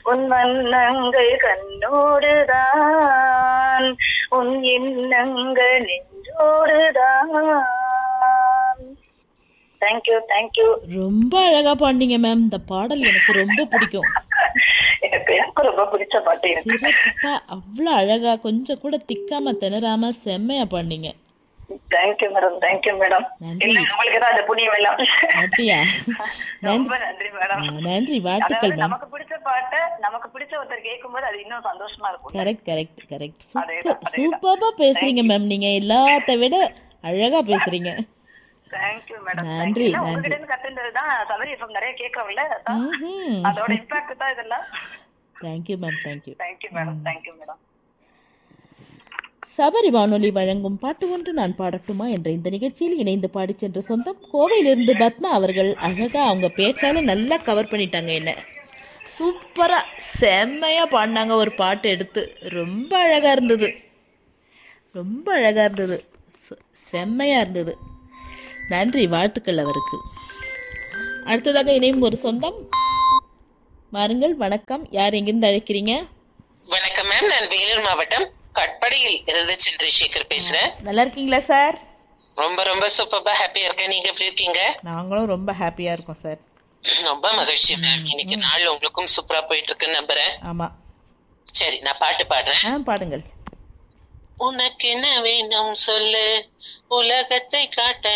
உன் வண்ணங்கள் கண்ணோடுதான் உன் எண்ணங்கள் நெஞ்சோடுதான் தேங்க்யூ தேங்க்யூ ரொம்ப அழகா பாடினீங்க மேம் இந்த பாடல் எனக்கு ரொம்ப பிடிக்கும் எனக்கு எனக்கு ரொம்ப பிடிச்ச பாட்டு இருக்கு சிறப்பா அவ்வளோ அழகா கொஞ்சம் கூட திக்காம திணறாம செம்மையா பாடினீங்க தேங்க்யூ மேடம் தேங்க்யூ மேடம் நன்றி. இல்ல உங்களுக்கு தான் அந்த புண்ணியம் எல்லாம் அப்படியா ரொம்ப நன்றி மேடம் ஆ, நன்றி வாழ்த்துக்கள் அதாவது மேம் நமக்கு பிடிச்ச பாட்டை நமக்கு பிடிச்ச ஒருத்தர் கேட்கும்போது அது இன்னும் சந்தோஷமா இருக்கும் கரெக்ட் கரெக்ட் கரெக்ட் சூப்பர் அதேதான், அதேதான். சூப்பரா பேசுறீங்க மேம் நீங்க எல்லாத்த விட அழகா பேசுறீங்க தேங்க்யூ மேடம் நன்றி, நன்றி. உங்ககிட்ட இருந்து கத்துனது தான் சபரி எஃப்எம் நிறைய கேட்கறோம்ல அதான். ம்ஹும். அதோட இம்பாக்ட் தான் இதெல்லாம் thank you ma'am thank you thank you madam thank you madam Sabari வானொலி வழங்கும் பாட்டு ஒன்று நான் பாடட்டுமா என்ற இந்த நிகழ்ச்சியில் இணைந்து பாடிச் சென்ற சொந்தம் கோவையிலிருந்து பத்மா அவர்கள் அழகா அவங்க பேச்சால நல்லா கவர் பண்ணிட்டாங்க என்ன சூப்பரா செம்மையா பாடினாங்க ஒரு பாட்டு எடுத்து ரொம்ப அழகா இருந்தது ரொம்ப அழகா இருந்தது செ- செம்மையா இருந்தது நன்றி வாழ்த்துக்கள் அவருக்கு அடுத்ததாக இணையும் ஒரு சொந்தம் வாருங்கள் வணக்கம் யார் எங்கிருந்து அழைக்கிறீங்க வணக்கம் மேம் நான் வேலூர் மாவட்டம் கட்படியில் இருந்து சந்திரசேகர் பேசுறேன் நல்லா இருக்கீங்களா சார் ரொம்ப ரொம்ப சூப்பர்பா ஹாப்பியா இருக்கேன் நீங்க எப்படி இருக்கீங்க நாங்களும் ரொம்ப ஹாப்பியா இருக்கோம் சார் ரொம்ப மகிழ்ச்சி மேம் இன்னைக்கு நாள் உங்களுக்கும் சூப்பரா போயிட்டு இருக்குன்னு நம்புறேன் ஆமா சரி நான் பாட்டு பாடுறேன் ஆ பாடுங்கள் உனக்கு என்ன வேணும் சொல்லு உலகத்தை காட்ட